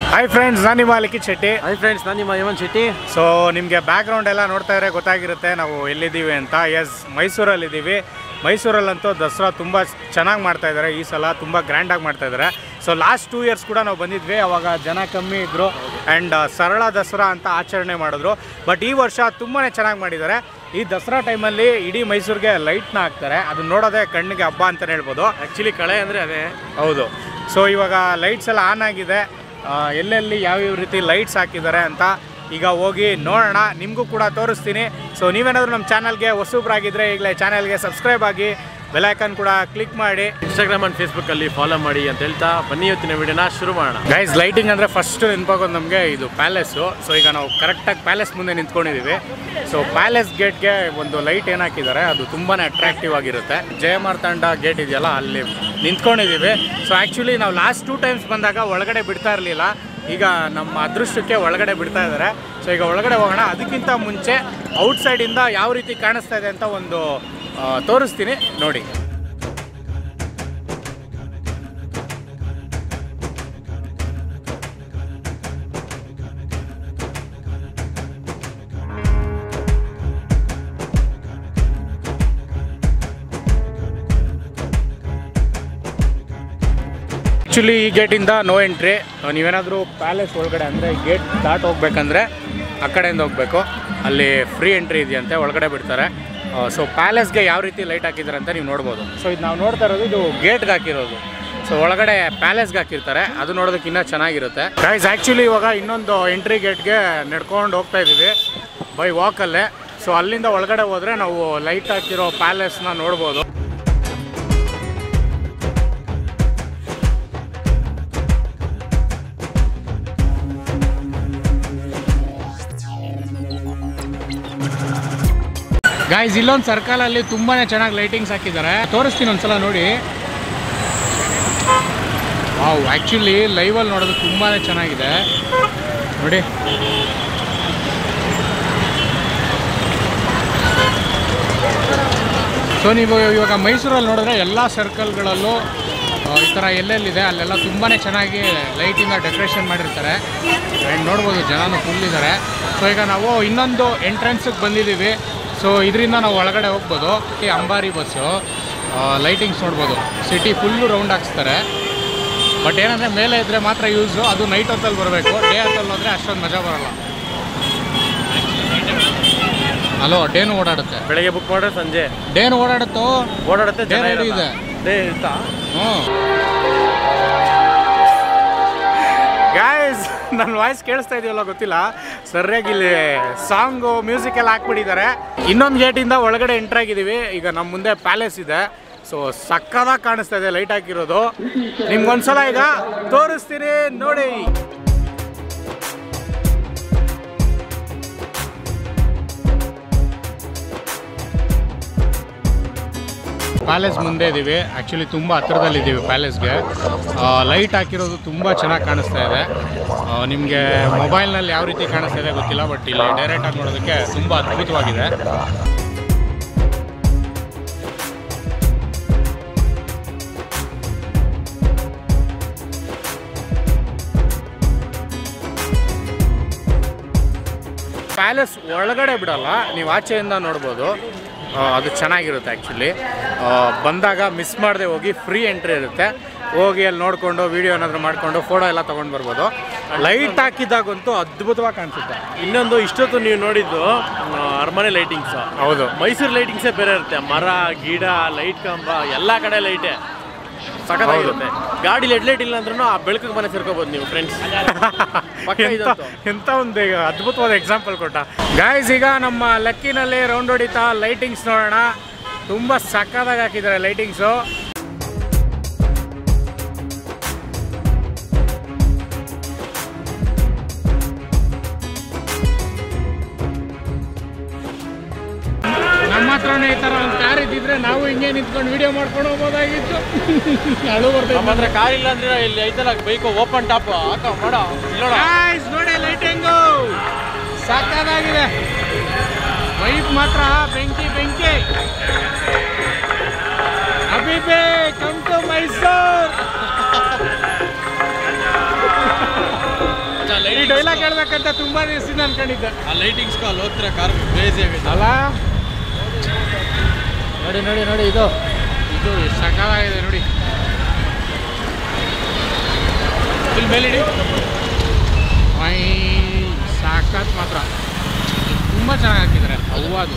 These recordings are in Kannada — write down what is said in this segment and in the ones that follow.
ಹಾಯ್ ಫ್ರೆಂಡ್ಸ್ ನಾನು ನಿಮ್ಮ ಲಿಖಿತ್ ಶೆಟ್ಟಿ ಹಾಯ್ ಫ್ರೆಂಡ್ಸ್ ನಾನು ನಿಮ್ಮ ಹೇಮಂತ್ ಶೆಟ್ಟಿ ಸೊ ನಿಮಗೆ ಬ್ಯಾಕ್ಗ್ರೌಂಡ್ ಎಲ್ಲ ನೋಡ್ತಾ ಇದ್ರೆ ಗೊತ್ತಾಗಿರುತ್ತೆ ನಾವು ಎಲ್ಲಿದ್ದೀವಿ ಅಂತ ಎಸ್ ಮೈಸೂರಲ್ಲಿದ್ದೀವಿ ಮೈಸೂರಲ್ಲಂತೂ ದಸರಾ ತುಂಬ ಚೆನ್ನಾಗಿ ಮಾಡ್ತಾ ಇದ್ದಾರೆ ಈ ಸಲ ತುಂಬ ಗ್ರ್ಯಾಂಡಾಗಿ ಮಾಡ್ತಾ ಇದ್ದಾರೆ ಸೊ ಲಾಸ್ಟ್ ಟೂ ಇಯರ್ಸ್ ಕೂಡ ನಾವು ಬಂದಿದ್ವಿ ಅವಾಗ ಜನ ಕಮ್ಮಿ ಇದ್ದರು ಆ್ಯಂಡ್ ಸರಳ ದಸರಾ ಅಂತ ಆಚರಣೆ ಮಾಡಿದ್ರು ಬಟ್ ಈ ವರ್ಷ ತುಂಬಾ ಚೆನ್ನಾಗಿ ಮಾಡಿದ್ದಾರೆ ಈ ದಸರಾ ಟೈಮಲ್ಲಿ ಇಡೀ ಮೈಸೂರಿಗೆ ಲೈಟ್ನ ಹಾಕ್ತಾರೆ ಅದನ್ನ ನೋಡೋದೇ ಕಣ್ಣಿಗೆ ಹಬ್ಬ ಅಂತಲೇ ಹೇಳ್ಬೋದು ಆ್ಯಕ್ಚುಲಿ ಕಳೆ ಅಂದರೆ ಅದೇ ಹೌದು ಸೊ ಇವಾಗ ಲೈಟ್ಸ್ ಎಲ್ಲ ಆನ್ ಆಗಿದೆ ಆ, ಎಲ್ಲೆಲ್ಲಿ ಯಾವ್ಯಾವ ರೀತಿ ಲೈಟ್ಸ್ ಹಾಕಿದ್ದಾರೆ ಅಂತ ಈಗ ಹೋಗಿ ನೋಡೋಣ ನಿಮಗೂ ಕೂಡ ತೋರಿಸ್ತೀನಿ ಸೊ ನೀವೇನಾದರೂ ನಮ್ಮ ಚಾನಲ್ಗೆ ಹೊಸಬ್ರಾಗಿದ್ದರೆ ಈಗಲೇ ಚಾನಲ್ಗೆ ಸಬ್ಸ್ಕ್ರೈಬ್ ಆಗಿ ಬೆಲೈಕನ್ ಕೂಡ ಕ್ಲಿಕ್ ಮಾಡಿ ಇನ್ಸ್ಟಾಗ್ರಾಮ್ ಆ್ಯಂಡ್ ಫೇಸ್ಬುಕ್ಕಲ್ಲಿ ಫಾಲೋ ಮಾಡಿ ಅಂತ ಹೇಳ್ತಾ ಬನ್ನಿ ಇವತ್ತಿನ ವಿಡಿಯೋನ ಶುರು ಮಾಡೋಣ ಗೈಸ್ ಲೈಟಿಂಗ್ ಅಂದರೆ ಫಸ್ಟ್ ನೆನಪಾಗೋದು ನಮಗೆ ಇದು ಪ್ಯಾಲೇಸು ಸೊ ಈಗ ನಾವು ಕರೆಕ್ಟಾಗಿ ಪ್ಯಾಲೇಸ್ ಮುಂದೆ ನಿಂತ್ಕೊಂಡಿದ್ದೀವಿ ಸೊ ಪ್ಯಾಲೇಸ್ ಗೇಟ್ಗೆ ಒಂದು ಲೈಟ್ ಏನು ಹಾಕಿದ್ದಾರೆ ಅದು ತುಂಬಾ ಅಟ್ರಾಕ್ಟಿವ್ ಆಗಿರುತ್ತೆ ಜಯಮಾರ್ತಾಂಡ ಗೇಟ್ ಇದೆಯಲ್ಲ ಅಲ್ಲಿ ನಿಂತ್ಕೊಂಡಿದ್ದೀವಿ ಸೊ ಆ್ಯಕ್ಚುಲಿ ನಾವು ಲಾಸ್ಟ್ ಟೂ ಟೈಮ್ಸ್ ಬಂದಾಗ ಒಳಗಡೆ ಬಿಡ್ತಾ ಇರಲಿಲ್ಲ ಈಗ ನಮ್ಮ ಅದೃಷ್ಟಕ್ಕೆ ಒಳಗಡೆ ಬಿಡ್ತಾ ಇದ್ದಾರೆ ಸೊ ಈಗ ಒಳಗಡೆ ಹೋಗೋಣ ಅದಕ್ಕಿಂತ ಮುಂಚೆ ಔಟ್ಸೈಡಿಂದ ಯಾವ ರೀತಿ ಕಾಣಿಸ್ತಾ ಇದೆ ಅಂತ ಒಂದು ಆ, ತೋರಿಸ್ತೀನಿ ನೋಡಿ ಆ್ಯಕ್ಚುಲಿ ಈ ಗೇಟಿಂದ ನೋ ಎಂಟ್ರಿ ನೀವೇನಾದರೂ ಪ್ಯಾಲೇಸ್ ಒಳಗಡೆ ಅಂದರೆ ಗೇಟ್ ದಾಟ್ ಹೋಗ್ಬೇಕಂದ್ರೆ ಆ ಕಡೆಯಿಂದ ಹೋಗಬೇಕು ಅಲ್ಲಿ ಫ್ರೀ ಎಂಟ್ರಿ ಇದೆಯಂತೆ ಒಳಗಡೆ ಬಿಡ್ತಾರೆ ಸೊ ಪ್ಯಾಲೇಸ್ಗೆ ಯಾವ ರೀತಿ ಲೈಟ್ ಹಾಕಿದ್ದಾರೆ ಅಂತ ನೀವು ನೋಡ್ಬೋದು ಸೊ ಇದು ನಾವು ನೋಡ್ತಾ ಇರೋದು ಇದು ಗೇಟ್ಗೆ ಹಾಕಿರೋದು ಸೊ ಒಳಗಡೆ ಪ್ಯಾಲೇಸ್ಗೆ ಹಾಕಿರ್ತಾರೆ ಅದು ನೋಡೋದಕ್ಕೆ ಇನ್ನೂ ಚೆನ್ನಾಗಿರುತ್ತೆ ಗೈಸ್ ಆ್ಯಕ್ಚುಲಿ ಇವಾಗ ಇನ್ನೊಂದು ಎಂಟ್ರಿ ಗೇಟ್ಗೆ ನಡ್ಕೊಂಡು ಹೋಗ್ತಾ ಇದ್ದೀವಿ ಬೈ ವಾಕಲ್ಲೇ ಸೊ ಅಲ್ಲಿಂದ ಒಳಗಡೆ ಹೋದರೆ ನಾವು ಲೈಟ್ ಹಾಕಿರೋ ಪ್ಯಾಲೇಸ್ನ ನೋಡ್ಬೋದು ಗಾಯ್ಸ್ ಇಲ್ಲೊಂದು ಸರ್ಕಲಲ್ಲಿ ತುಂಬಾ ಚೆನ್ನಾಗಿ ಲೈಟಿಂಗ್ಸ್ ಹಾಕಿದ್ದಾರೆ ತೋರಿಸ್ತೀನಿ ಒಂದ್ಸಲ ನೋಡಿ ವಾವ್ ಆ್ಯಕ್ಚುಲಿ ಲೈವಲ್ಲಿ ನೋಡೋದು ತುಂಬಾ ಚೆನ್ನಾಗಿದೆ ನೋಡಿ ಸೊ ನೀವು ಇವಾಗ ಮೈಸೂರಲ್ಲಿ ನೋಡಿದ್ರೆ ಎಲ್ಲ ಸರ್ಕಲ್ಗಳಲ್ಲೂ ಆ, ಈ ಥರ ಎಲ್ಲೆಲ್ಲಿದೆ ಅಲ್ಲೆಲ್ಲ ತುಂಬಾ ಚೆನ್ನಾಗಿ ಲೈಟಿಂದ ಡೆಕೋರೇಷನ್ ಮಾಡಿರ್ತಾರೆ ಆ್ಯಂಡ್ ನೋಡ್ಬೋದು ಜನನೂ ಫುಲ್ ಇದ್ದಾರೆ ಸೊ ಈಗ ನಾವು ಇನ್ನೊಂದು ಎಂಟ್ರೆನ್ಸಿಗೆ ಬಂದಿದ್ದೀವಿ ಸೊ ಇದರಿಂದ ನಾವು ಒಳಗಡೆ ಹೋಗ್ಬೋದು ಈ ಅಂಬಾರಿ ಬಸ್ಸು ಲೈಟಿಂಗ್ಸ್ ನೋಡ್ಬೋದು ಸಿಟಿ ಫುಲ್ಲು ರೌಂಡ್ ಹಾಕ್ಸ್ತಾರೆ ಬಟ್ ಏನಂದರೆ ಮೇಲೆ ಇದ್ದರೆ ಮಾತ್ರ ಯೂಸು ಅದು ನೈಟ್ ಹೊತ್ತಲ್ಲಿ ಬರಬೇಕು ಡೇ ಹೊತ್ತಲ್ಲಿ ಹೋದರೆ ಅಷ್ಟೊಂದು ಮಜಾ ಬರೋಲ್ಲ ಅಲೋ ಡೇನು ಓಡಾಡುತ್ತೆ ಬೆಳಗ್ಗೆ ಬುಕ್ ಮಾಡಿದ್ರೆ ಸಂಜೆ ಡೇನು ಓಡಾಡುತ್ತೋ ಓಡಾಡುತ್ತೆ ಜನ Day ಇರಲ್ಲ. ಇದೆ. Day ಇರ್ತಾ ಹ್ಞೂ ಗಾಯ್ಸ್ ನನ್ನ ವಾಯ್ಸ್ ಕೇಳಿಸ್ತಾ ಇದೆಯಲ್ಲ ಗೊತ್ತಿಲ್ಲ ಸರಿಯಾಗಿ ಇಲ್ಲಿ ಸಾಂಗು ಮ್ಯೂಸಿಕ್ ಎಲ್ಲ ಹಾಕ್ಬಿಟ್ಟಿದ್ದಾರೆ ಇನ್ನೊಂದು ಗೇಟಿಂದ ಒಳಗಡೆ ಎಂಟ್ರ್ ಆಗಿದ್ದೀವಿ ಈಗ ನಮ್ಮ ಮುಂದೆ ಪ್ಯಾಲೇಸ್ ಇದೆ ಸೊ ಸಕ್ಕದಾಗಿ ಕಾಣಿಸ್ತಾ ಇದೆ ಲೈಟ್ ಹಾಕಿರೋದು ನಿಮ್ಗೊಂದ್ಸಲ ಈಗ ತೋರಿಸ್ತೀನಿ ನೋಡಿ ಪ್ಯಾಲೇಸ್ ಮುಂದೆ ಇದ್ದೀವಿ ಆ್ಯಕ್ಚುಲಿ ತುಂಬ ಹತ್ರದಲ್ಲಿದ್ದೀವಿ ಪ್ಯಾಲೇಸ್ಗೆ ಲೈಟ್ ಹಾಕಿರೋದು ತುಂಬ ಚೆನ್ನಾಗಿ ಕಾಣಿಸ್ತಾ ಇದೆ ನಿಮಗೆ ಮೊಬೈಲ್ನಲ್ಲಿ ಯಾವ ರೀತಿ ಕಾಣಿಸ್ತಾ ಇದೆ ಗೊತ್ತಿಲ್ಲ ಬಟ್ ಇಲ್ಲಿ ಡೈರೆಕ್ಟಾಗಿ ನೋಡೋದಕ್ಕೆ ತುಂಬ ಅದ್ಭುತವಾಗಿದೆ ಪ್ಯಾಲೇಸ್ ಒಳಗಡೆ ಬಿಡಲ್ಲ ನೀವು ಆಚೆಯಿಂದ ನೋಡ್ಬೋದು ಆ, ಅದು ಚೆನ್ನಾಗಿರುತ್ತೆ ಆ್ಯಕ್ಚುಲಿ ಬಂದಾಗ ಮಿಸ್ ಮಾಡದೆ ಹೋಗಿ ಫ್ರೀ ಎಂಟ್ರಿ ಇರುತ್ತೆ ಹೋಗಿ ಅಲ್ಲಿ ನೋಡಿಕೊಂಡು ವೀಡಿಯೋ ಏನಾದರೂ ಮಾಡಿಕೊಂಡು ಫೋಟೋ ಎಲ್ಲ ತೊಗೊಂಡು ಬರ್ಬೋದು ಲೈಟ್ ಹಾಕಿದಾಗಂತೂ ಅದ್ಭುತವಾಗಿ ಕಾಣಿಸುತ್ತೆ ಇನ್ನೊಂದು ಇಷ್ಟೊತ್ತು ನೀವು ನೋಡಿದ್ದು ಆ, ಅರಮನೆ ಲೈಟಿಂಗ್ಸ್ ಹೌದು ಮೈಸೂರು ಲೈಟಿಂಗ್ಸೇ ಬೇರೆ ಇರುತ್ತೆ ಮರ ಗಿಡ ಲೈಟ್ ಕಂಬ ಎಲ್ಲ ಕಡೆ ಲೈಟೇ ಸಖತ್ತಾಗಿರುತ್ತೆ ಗಾಡಿ ಲೆಡ್ ಲೈಟ್ ಇಲ್ಲ ಅಂದ್ರೂ ಆ ಬೆಳಕಿಗೆ ಮನೆ ಸೇರ್ಕೋಬೋದು ನೀವು ಫ್ರೆಂಡ್ಸ್ ಪಕ್ಕ ಎಂತ ಇದಂತೂ. ಎಂತ ಒಂದು ಈಗ ಅದ್ಭುತವಾದ ಎಕ್ಸಾಂಪಲ್ ಕೊಟ್ಟ ಗಾಯ್ಸ್ ಈಗ ನಮ್ಮ ಲಕ್ಕಿನಲ್ಲಿ ರೌಂಡ್ ಹೊಡಿತಾ ಲೈಟಿಂಗ್ಸ್ ನೋಡೋಣ ತುಂಬ ಸಕ್ಕದಾಗಿ ಹಾಕಿದ್ದಾರೆ ಲೈಟಿಂಗ್ಸು ನಮ್ಮ ಹತ್ರನೇ ಈ ಥರ ಒಂದು ಕಾರ್ ಇದ್ದಿದ್ರೆ ನಾವು ಹಿಂಗೆ ನಿಂತ್ಕೊಂಡು ವಿಡಿಯೋ ಮಾಡ್ಕೊಂಡು ಹೋಗ್ಬೋದಾಗಿತ್ತು ಅಳು ಬರ್ತೈತೆ ನಮ್ಮ ಹತ್ರ ಕಾರ್ ಇಲ್ಲ ಅಂದ್ರೆ ಇಲ್ಲಿ ಐತಲ್ಲ ಬೈಕ್ ಓಪನ್ ಟಾಪ್ ಹಾಕ ಮಾಡ ಇಲ್ಲೋಡ Guys, ನೋಡಿ ಲೈಟಿಂಗು ಸಾಕಾಗಿದೆ ವೈಪ್ ಮಾತ್ರ ಬೆಂಕಿ ಬೆಂಕಿ ಅಭಿಬೇ ಕಮ್ ಟು ಮೈಸೂರ್ ಡೈಲಾಗ್ ಹೇಳ್ಬೇಕಂತ ತುಂಬಾ ದಿವಸದಿಂದ ಅನ್ಕೊಂಡಿದ್ದೆ ಆ ಲೈಟಿಂಗ್ಸ್ ಅಲ್ಲಿ ಹೋಗ್ತಾರೆ ಕಾರ್ ಕ್ರೇಜಿ ಆಗುತ್ತೆ ಅಲ್ಲ ನೋಡಿ ನೋಡಿ ನೋಡಿ ಇದು ಇದು ಎಷ್ಟು ಸಕಾಲಾಗಿದೆ ನೋಡಿ ಫುಲ್ ಮೇಲಿಡಿ ಮೈ ಸಾಕಾತ್ ಮಾತ್ರ ತುಂಬ ಚೆನ್ನಾಗಿ ಹಾಕಿದ್ದಾರೆ ಅವ್ವಾದು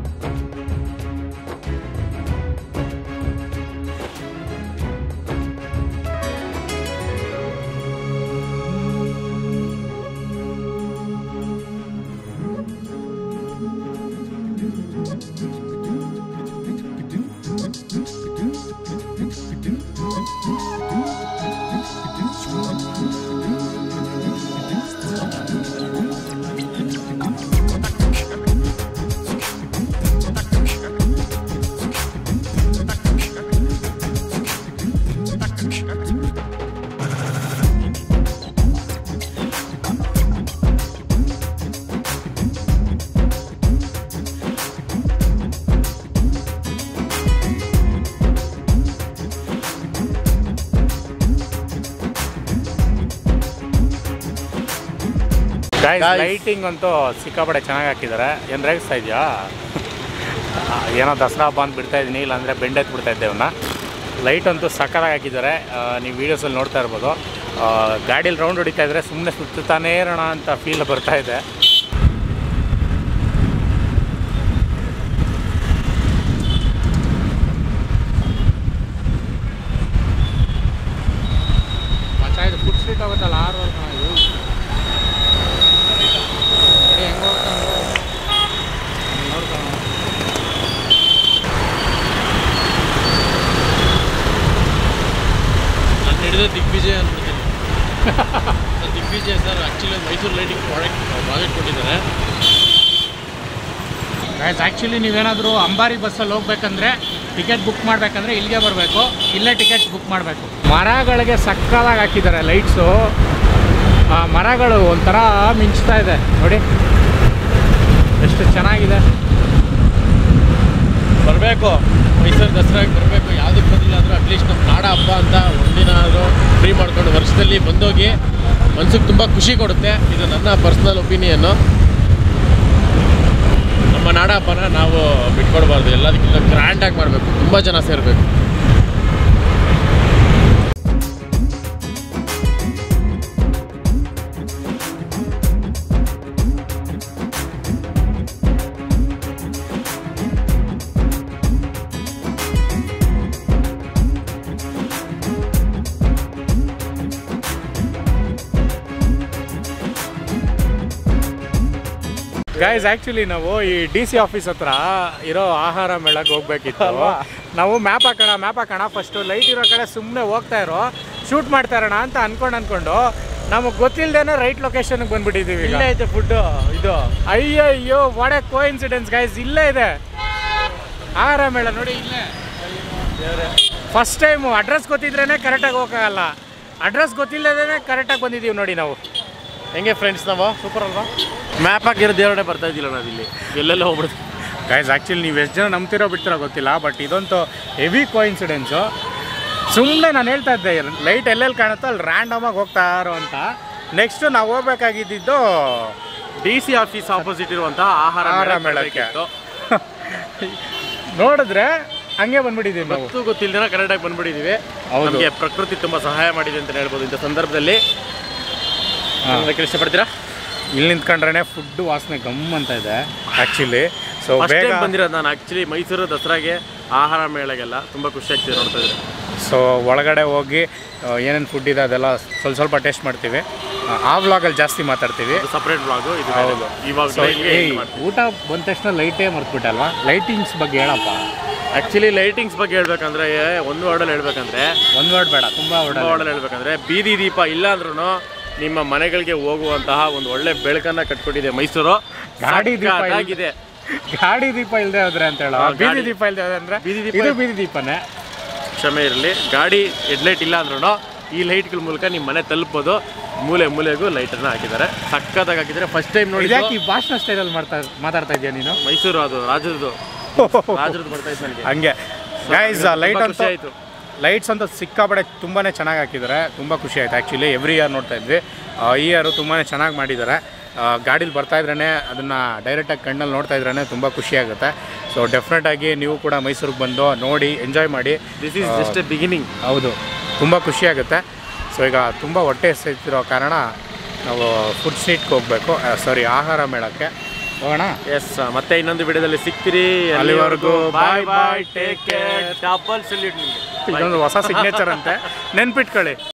Guys. ಲೈಟಿಂಗ್ ಅಂತೂ ಸಿಕ್ಕಾಪಡೆ ಚೆನ್ನಾಗಿ ಹಾಕಿದ್ದಾರೆ ಏನು ರೇಗಿಸ್ತಾ ಇದೆಯಾ ಏನೋ ದಸರಾ ಹಬ್ಬ ಅಂತ ಬಿಡ್ತಾ ಇದ್ದೀನಿ ಇಲ್ಲಾಂದರೆ ಬೆಂಡೆತ್ ಬಿಡ್ತಾ ಇದ್ದೆ ಅವನ್ನ ಲೈಟ್ ಅಂತೂ ಸಕ್ಕತ್ತಾಗಿ ಹಾಕಿದ್ದಾರೆ ಆ, ನೀವು ವೀಡಿಯೋಸಲ್ಲಿ ನೋಡ್ತಾ ಇರ್ಬೋದು ಗಾಡೀಲಿ ರೌಂಡ್ ಹೊಡಿತಾ ಇದ್ರೆ ಸುಮ್ಮನೆ ಸುತ್ತಾನೇ ಇರೋಣ ಅಂತ ಫೀಲ್ ಬರ್ತಾ ಇದೆ ಮಚ್ಚ ಇದು ಫುಡ್ ಸ್ಟ್ರೀಟ್ ಹೋಗುತ್ತಲ್ಲ ಆರು ಇದು ಹೆಂಗೆ ಹೋಗ್ತಾನೆ ನೋಡ್ತಾನೆ ನಾನು ಹಿಡಿದ ದಿಗ್ವಿಜಯ ಅಂದ್ಬಿಡ್ತೀನಿ sir Digvijaya sir actually Mysuru lighting product project ಕೊಟ್ಟಿದ್ದಾರೆ ಗೈಸ್ ಆ್ಯಕ್ಚುಲಿ ನೀವೇನಾದರೂ ಅಂಬಾರಿ ಬಸ್ಸಲ್ಲಿ ಹೋಗ್ಬೇಕಂದ್ರೆ ಟಿಕೆಟ್ ಬುಕ್ ಮಾಡಬೇಕಂದ್ರೆ ಇಲ್ಲಿಗೆ ಬರಬೇಕು ಇಲ್ಲೇ ಟಿಕೆಟ್ ಬುಕ್ ಮಾಡಬೇಕು ಮರಗಳಿಗೆ ಸಕ್ಕದಾಗಿ ಹಾಕಿದ್ದಾರೆ ಲೈಟ್ಸು ಆ ಮರಗಳು ಒಂಥರ ಮಿಂಚ್ತಾ ಇದೆ ನೋಡಿ ಎಷ್ಟು ಚೆನ್ನಾಗಿದೆ ಬರಬೇಕು ಮೈಸೂರು ದಸರಾಗೆ ಬರಬೇಕು ಯಾವುದಕ್ಕೆ ಬಂದಿಲ್ಲ ಅಂದರೂ ಅಟ್ಲೀಸ್ಟ್ ನಮ್ಮ ನಾಡ ಹಬ್ಬ ಅಂತ ಒಂದಿನ ಆದರೂ ಫ್ರೀ ಮಾಡ್ಕೊಂಡು ವರ್ಷದಲ್ಲಿ ಬಂದೋಗಿ ಮನ್ಸಿಗೆ ತುಂಬ ಖುಷಿ ಕೊಡುತ್ತೆ ಇದು ನನ್ನ ಪರ್ಸ್ನಲ್ ಒಪಿನಿಯನ್ನು ನಮ್ಮ ನಾಡ ಹಬ್ಬನ ನಾವು ಬಿಟ್ಕೊಡ್ಬಾರ್ದು ಎಲ್ಲದಕ್ಕಿಂತ ಗ್ರ್ಯಾಂಡಾಗಿ ಮಾಡಬೇಕು ತುಂಬ ಜನ ಸೇರಬೇಕು ಗೈಸ್ ಆ್ಯಕ್ಚುಲಿ ನಾವು ಈ ಡಿ ಸಿ ಆಫೀಸ್ ಹತ್ರ ಇರೋ ಆಹಾರ ಮೇಳಕ್ಕೆ ಹೋಗ್ಬೇಕಿತ್ತು ಅಲ್ವಾ? ನಾವು ಮ್ಯಾಪ್ ಹಾಕೋಣ ಮ್ಯಾಪ್ ಹಾಕೋಣ ಫಸ್ಟು ಲೈಟ್ ಇರೋ ಕಡೆ ಸುಮ್ಮನೆ ಹೋಗ್ತಾ ಇರೋ ಶೂಟ್ ಮಾಡ್ತಾ ಇರೋಣ ಅಂತ ಅನ್ಕೊಂಡು ಅನ್ಕೊಂಡು ನಮಗೆ ಗೊತ್ತಿಲ್ಲದೇನೆ ರೈಟ್ ಲೊಕೇಶನ್ಗೆ ಬಂದ್ಬಿಟ್ಟಿದ್ದೀವಿ ಈಗ. ಇಲ್ಲೇ ಐತೆ ಫುಡ್ಡು ಇದು ಅಯ್ಯೋ ಅಯ್ಯೋ what a coincidence guys ಇಲ್ಲೇ ಇದೆ ಆಹಾರ ಮೇಳ ನೋಡಿ ಇಲ್ಲೇ ಫಸ್ಟ್ ಟೈಮು ಅಡ್ರೆಸ್ ಗೊತ್ತಿದ್ರೇ ಕರೆಕ್ಟಾಗಿ ಹೋಗೋಕ್ಕಾಗಲ್ಲ ಅಡ್ರೆಸ್ ಗೊತ್ತಿಲ್ಲದೇ ಕರೆಕ್ಟಾಗಿ ಬಂದಿದ್ದೀವಿ ನೋಡಿ ನಾವು ಹೆಂಗೆ ಫ್ರೆಂಡ್ಸ್ ನಾವು ಸೂಪರ್ ಅಲ್ವಾ ಮ್ಯಾಪ್ ಹಾಕಿರೋ ದೇವರೇ ಬರ್ತಾ ಇದ್ದಿಲ್ಲ ನಾವಿಲ್ಲಿ ಎಲ್ಲೆಲ್ಲ ಹೋಗ್ಬಿಡ್ತೀವಿ ಗೈಸ್ ಆ್ಯಕ್ಚುಲಿ ನೀವು ಎಷ್ಟು ಜನ ನಂಬ್ತಿರೋ ಬಿಡ್ತಿರೋ ಗೊತ್ತಿಲ್ಲ ಬಟ್ ಇದಂತೂ ಹೆವಿ ಕೋ ಇನ್ಸಿಡೆನ್ಸು ಸುಮ್ಮನೆ ನಾನು ಹೇಳ್ತಾ ಇದ್ದೆ ಲೈಟ್ ಎಲ್ಲೆಲ್ಲಿ ಕಾಣುತ್ತೋ ಅಲ್ಲಿ ರ್ಯಾಂಡಮಾಗಿ ಹೋಗ್ತಾ ಇರೋ ಅಂತ ನೆಕ್ಸ್ಟು ನಾವು ಹೋಗ್ಬೇಕಾಗಿದ್ದು ಡಿ ಸಿ ಆಫೀಸ್ ಆಪೋಸಿಟ್ ಇರುವಂಥ ಆಹಾರ ಆಹಾರ ಮೇಳಕ್ಕೆ ಮೇಳಕ್ಕೆ. ಬರ್ಬೇಕಿತ್ತು. ನೋಡಿದ್ರೆ ಹಂಗೆ ಬಂದ್ಬಿಟ್ಟಿದ್ದೀವಿ ನಾವು ಗೊತ್ತು ಗೊತ್ತಿಲ್ಲದಿನ ಕರೆಕ್ಟಾಗಿ ಬಂದ್ಬಿಟ್ಟಿದ್ದೀವಿ ಹೌದು. ನಮಗೆ ಪ್ರಕೃತಿ ತುಂಬ ಸಹಾಯ ಮಾಡಿದೆ ಅಂತ ಹೇಳ್ಬೋದು ಇಂಥ ಸಂದರ್ಭದಲ್ಲಿ ಅದಕ್ಕೆ ಇಷ್ಟಪಡ್ತೀರಾ ಇಲ್ಲಿ ನಿಂತ್ಕೊಂಡ್ರೆ ಫುಡ್ ವಾಸನೆ ಗಮ್ ಅಂತ ಇದೆ ಆ್ಯಕ್ಚುಲಿ ಸೊ ಫಸ್ಟ್ ಬೇಗ ಟೈಮ್ ಬಂದಿರೋದು ನಾನು ಆ್ಯಕ್ಚುಲಿ ಮೈಸೂರು ದಸರಾಗೆ ಆಹಾರ ಮೇಳಗೆಲ್ಲ ತುಂಬ ಖುಷಿ ಆಗ್ತಿದೆ ನೋಡ್ತಾ ಇದ್ರೆ ಸೊ ಒಳಗಡೆ ಹೋಗಿ ಏನೇನು ಫುಡ್ ಇದೆ ಅದೆಲ್ಲ ಸ್ವಲ್ಪ ಸ್ವಲ್ಪ ಟೇಸ್ಟ್ ಮಾಡ್ತೀವಿ ಆ, ಆ ವ್ಲಾಗಲ್ಲಿ ಜಾಸ್ತಿ ಮಾತಾಡ್ತೀವಿ ಇದು ಸಪ್ರೇಟ್ ಬ್ಲಾಗು ಇದು ಹೌದು. ಬೇರೆ. ಇವಾಗ ಸೊ ಊಟ ಬಂದ ತಕ್ಷಣ ಲೈಟೇ ಮರ್ತ್ಬಿಟ್ಟಲ್ವಾ ಲೈಟಿಂಗ್ಸ್ ಬಗ್ಗೆ ಹೇಳಪ್ಪ ಆ್ಯಕ್ಚುಲಿ ಲೈಟಿಂಗ್ಸ್ ಬಗ್ಗೆ ಹೇಳ್ಬೇಕಂದ್ರೆ ಒಂದು ವರ್ಡಲ್ಲಿ ಹೇಳ್ಬೇಕಂದ್ರೆ ಒಂದು ವರ್ಡ್ ಬೇಡ ತುಂಬ ವರ್ಡ್ ತುಂಬ ವರ್ಡಲ್ಲಿ ಹೇಳ್ಬೇಕಂದ್ರೆ ಬೀದಿ ದೀಪ ಇಲ್ಲ ಅಂದ್ರೂ ನಿಮ್ಮ ಮನೆಗಳಿಗೆ ಹೋಗುವಂತಹ ಒಂದು ಒಳ್ಳೆ ಬೆಳಕನ್ನ ಕಟ್ಕೊಟ್ಟಿದೆ ಮೈಸೂರು ಗಾಡಿ ದೀಪ ಇಲ್ಲ. ಆಗಿದೆ ಗಾಡಿ ದೀಪ ಇಲ್ಲದೆ ಹೋದ್ರೆ ಅಂತ ಹೇಳೋ ಹಾ, ಬೀದಿ ಗಾಡಿ- ದೀಪ ಇಲ್ಲದೆ ಹೋದ್ರೆ ಅಂದ್ರೆ ಬೀದಿ ದೀಪ ಇದು ಇಲ್- ಬೀದಿ ದೀಪನೇ ಕ್ಷಮೆ ಇರಲಿ ಗಾಡಿ ಹೆಡ್ಲೈಟ್ ಇಲ್ಲ ಅಂದ್ರೂ ಈ ಲೈಟ್ಗಳ ಮೂಲಕ ನಿಮ್ಮ ಮನೆ ತಲುಪೋದು ಮೂಲೆ ಮೂಲೆಗೂ ಲೈಟನ್ನು ಹಾಕಿದ್ದಾರೆ ಸಕ್ಕತ್ತಾಗಿ ಹಾಕಿದ್ದಾರೆ ಫಸ್ಟ್ ಟೈಮ್ ನೋಡಿ ಇದ್ಯಾಕೆ ಈ ಭಾಷಣ ಸ್ಟೈಲಲ್ಲಿ ಮಾಡ್ತಾ ಮಾತಾಡ್ತಾ ಇದೆಯಾ ನೀನು ಮೈಸೂರು ಅದು ರಾಜರದು ರಾಜರದ್ದು ಬರ್ತಾ ಇತ್ತು ನನಗೆ ಹಂಗೆ ಗೈಸ್ ಲೈಟ್ ತುಂಬಾ ಅಂತೂ ಖುಷಿ ಆಯ್ತು ಲೈಟ್ಸ್ ಅಂತ ಸಿಕ್ಕಾಪಡೆ ತುಂಬಾ ಚೆನ್ನಾಗಿ ಹಾಕಿದ್ದಾರೆ ತುಂಬ ಖುಷಿ ಆಯ್ತು ಆ್ಯಕ್ಚುಲಿ ಎವ್ರಿ ಇಯರ್ ನೋಡ್ತಾ ಇದ್ವಿ ಆ, ಈ ಇಯರು ತುಂಬಾ ಚೆನ್ನಾಗಿ ಮಾಡಿದ್ದಾರೆ ಗಾಡೀಲಿ ಬರ್ತಾ ಇದ್ರೇ ಅದನ್ನು ಡೈರೆಕ್ಟಾಗಿ ಕಣ್ಣಲ್ಲಿ ನೋಡ್ತಾ ಇದ್ರೇ ತುಂಬ ಖುಷಿಯಾಗುತ್ತೆ ಸೊ ಡೆಫಿನೆಟಾಗಿ ನೀವು ಕೂಡ ಮೈಸೂರಿಗೆ ಬಂದು ನೋಡಿ ಎಂಜಾಯ್ ಮಾಡಿ this is just a beginning ಹೌದು ತುಂಬ ಖುಷಿಯಾಗುತ್ತೆ ಸೊ ಈಗ ತುಂಬ ಹೊಟ್ಟೆ ಎಸೆತಿರೋ ಕಾರಣ ನಾವು ಫುಡ್ ಸ್ಟ್ರೀಟ್ಗೆ ಹೋಗಬೇಕು ಸಾರಿ ಆಹಾರ ಮೇಳಕ್ಕೆ ಹೋಗೋಣ ಎಸ್ ಮತ್ತೆ ಇನ್ನೊಂದು ವಿಡಿಯೋದಲ್ಲಿ ಸಿಗ್ತೀರಿ ಅಲ್ಲಿವರೆಗೂ bye bye bye bye, take take care double salute ನಿಮಗೆ ಇದೊಂದು ಹೊಸ ಸಿಗ್ನೇಚರ್ ಅಂತೆ ನೆನ್ಪಿಟ್ಕೊಳ್ಳಿ